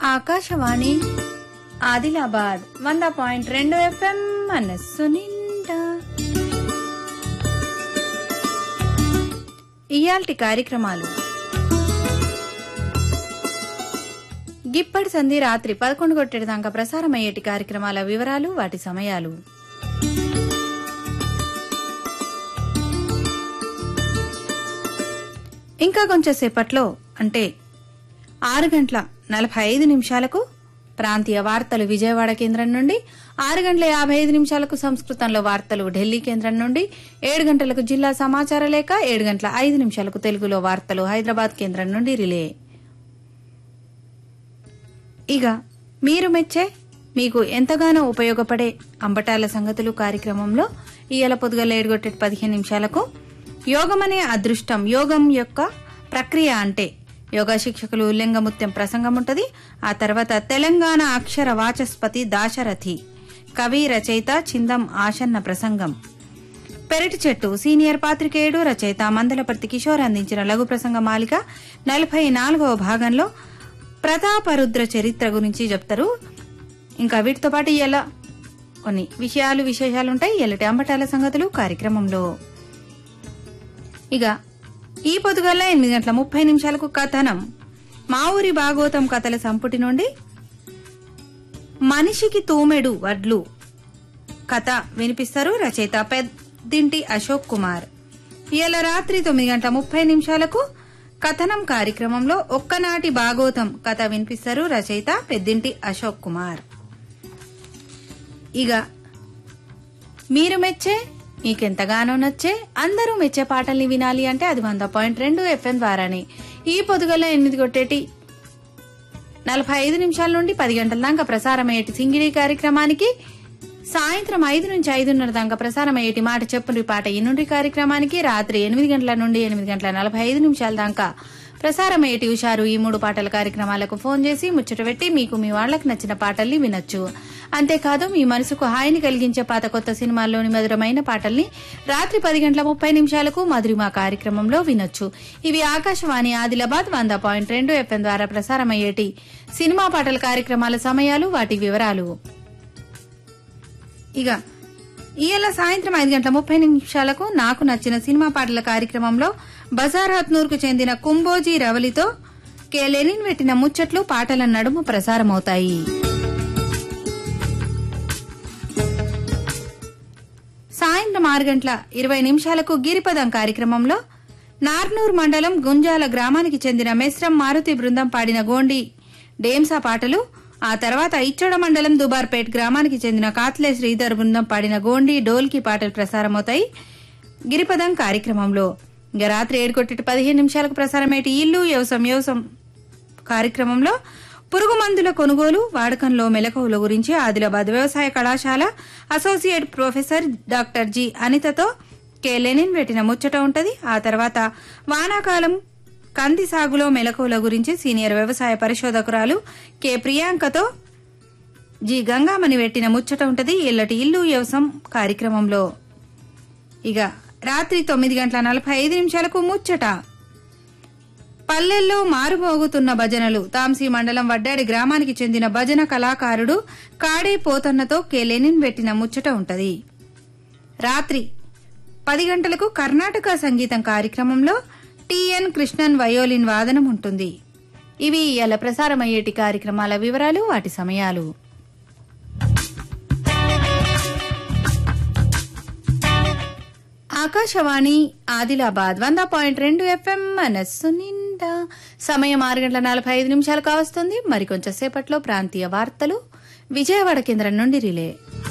ఆకాశవాణి ఆదిలాబాద్ వంద పాయింట్ రెండు ఎఫ్ఎం మనస్సు నిండా ఇయాల్టి కార్యక్రమాలు గిప్పటి సంధి రాత్రి పదకొండు కొట్టేదాకా ప్రసారమయ్యేటి కార్యక్రమాల వివరాలు వాటి సమయాలు ఇంకా కొంచెం సేపట్లో అంటే ఆరు గంటల నలభై ఐదు నిమిషాలకు ప్రాంతీయ వార్తలు విజయవాడ కేంద్రం నుండి ఆరు గంటల యాభై ఐదు నిమిషాలకు సంస్కృతంలో వార్తలు ఢిల్లీ కేంద్రం నుండి ఏడు గంటలకు జిల్లా సమాచార లేఖ ఏడు గంటల ఐదు నిమిషాలకు తెలుగులో వార్తలు హైదరాబాద్ కేంద్రం నుండి రిలే ఇక మీరు మెచ్చే మీకు ఎంతగానో ఉపయోగపడే అంబటాల సంగతులు కార్యక్రమంలో ఇయ్యాల పొద్దుగల ఏడుగొట్టేటి పదిహేను నిమిషాలకు యోగమనే అదృష్టం యోగం యొక్క ప్రక్రియ అంటే యోగా శిక్షకులు లింగముత్యం ప్రసంగం ఉంటది ఆ తర్వాత తెలంగాణ అక్షర వాచస్పతి దాశరథి కవి రచయిత చిందం ఆశన్న ప్రసంగం పెరటి చెట్టు సీనియర్ పాత్రికేయుడు రచయిత మందలపర్తి కిషోర్ అందించిన లఘు ప్రసంగ మాలిక నలభై నాలుగవ భాగంలో ప్రతాపరుద్ర చరిత్ర గురించి చెప్తారు ఇంకా వీటితో పాటు ఇలా కొన్ని విషయాలు విశేషాలు ఉంటాయి ఎల్లటి అంబటాల సంగతులు కార్యక్రమంలో ఇక ఈ పొద్దుగల ఎనిమిది గంటల ముప్పై నిమిషాలకు కథనం మా ఊరి భాగవతం కథల సంపుటి నుండి మనిషికి తూమెడు వడ్లు కథ వినిపిస్తారు రచయిత పెద్దింటి అశోక్ కుమార్ ఇవాళ రాత్రి తొమ్మిది గంటల ముప్పై నిమిషాలకు కథనం కార్యక్రమంలో ఒక్కనాటి భాగవతం కథ వినిపిస్తారు రచయిత పెద్దింటి అశోక్ కుమార్ ఇక మీరు మెచ్చే మీకెంతగానో నచ్చే అందరూ మెచ్చే పాటల్ని వినాలి అంటే అది వంద పాయింట్ రెండు ఎఫ్ఎం ద్వారానే ఈ పొదుగల ఎనిమిది కొట్టేటి నలభై ఐదు నిమిషాల నుండి పది గంటల దాకా ప్రసారమయ్యేటి సింగిడి కార్యక్రమానికి సాయంత్రం ఐదు నుంచి ఐదున్నర దాకా ప్రసారమయ్యేటి మాట చెప్పుని పాట ఈ నుండి కార్యక్రమానికి రాత్రి ఎనిమిది గంటల నుండి ఎనిమిది గంటల నలభై ఐదు నిమిషాల దాకా ప్రసారమయ్యేటి హుషారు ఈ మూడు పాటల కార్యక్రమాలకు ఫోన్ చేసి ముచ్చట పెట్టి మీకు మీ వాళ్లకు నచ్చిన పాటల్ని వినొచ్చు అంతేకాదు మీ మనసుకు హాయిని కలిగించే పాత కొత్త సినిమాల్లోని మధురమైన పాటల్ని రాత్రి పది గంటల ముప్పై నిమిషాలకు మధురిమ కార్యక్రమంలో వినొచ్చు ఇవి ఆకాశవాణి ఆదిలాబాద్ వంద పాయింట్ రెండు ఎఫ్ఎం ద్వారా ప్రసారమయ్యేటి సినిమా పాటల కార్యక్రమాల సమయాలు వాటి వివరాలు ఇక ఇవాళ సాయంత్రం ఐదు గంటల ముప్పై నిమిషాలకు నాకు నచ్చిన సినిమా పాటల కార్యక్రమంలో బజార్ హత్నూర్కు చెందిన కుంబోజీ రవలితో కె లెనిన్ పెట్టిన ముచ్చట్లు పాటల నడుమ ప్రసారమవుతాయి సాయంత్రం ఆరు గంటల ఇరవై నిమిషాలకు గిరిపదం కార్యక్రమంలో నార్నూర్ మండలం గుంజాల గ్రామానికి చెందిన మెస్రం మారుతి బృందం పాడిన గోండి డేమ్సా పాటలు ఆ తర్వాత ఇచ్చోడ మండలం దుబార్పేట్ గ్రామానికి చెందిన కాత్లే శ్రీధర్ బృందం పాడిన గోండి డోల్కి పాటలు ప్రసారమవుతాయి గిరిపదం కార్యక్రమంలో ఇక రాత్రి ఏడు కొట్టి పదిహేను నిమిషాలకు ప్రసారమేటి ఇల్లు వ్యవసం వ్యవసం కార్యక్రమంలో పురుగు మందుల కొనుగోలు వాడకంలో మెలకువల గురించి ఆదిలాబాద్ వ్యవసాయ కళాశాల అసోసియేట్ ప్రొఫెసర్ డాక్టర్ జి అనితతో కె లెనిన్ పెట్టిన ముచ్చట ఉంటది ఆ తర్వాత వానాకాలం కంది సాగులో మెలకువల గురించి సీనియర్ వ్యవసాయ పరిశోధకురాలు కె ప్రియాంకతో జి గంగామణి పెట్టిన ముచ్చట ఉంటది ఇల్లటి ఇల్లు వ్యవసం కార్యక్రమంలో ఇక రాత్రి తొమ్మిది గంటల నలభై ఐదు నిమిషాలకు ముచ్చట పల్లెల్లో మారుమోగుతున్న భజనలు తాంసీ మండలం వడ్డాడి గ్రామానికి చెందిన భజన కళాకారుడు కాడే పోతన్నతో కె లెనిన్ పెట్టిన ముచ్చట ఉంటది రాత్రి పది గంటలకు కర్ణాటక సంగీతం కార్యక్రమంలో టిఎన్ కృష్ణన్ వయోలిన్ వాదనం ఉంటుంది ఇవి ఇలా ప్రసారమయ్యేటి కార్యక్రమాల వివరాలు వాటి సమయాలు ఆకాశవాణి ఆదిలాబాద్ వంద పాయింట్ రెండు ఎఫ్ఎం మనస్సు నిండా సమయం ఆరు గంటల నలభై ఐదు నిమిషాలు కావస్తుంది మరికొంచెం సేపట్లో ప్రాంతీయ వార్తలు విజయవాడ కేంద్రం నుండి రిలే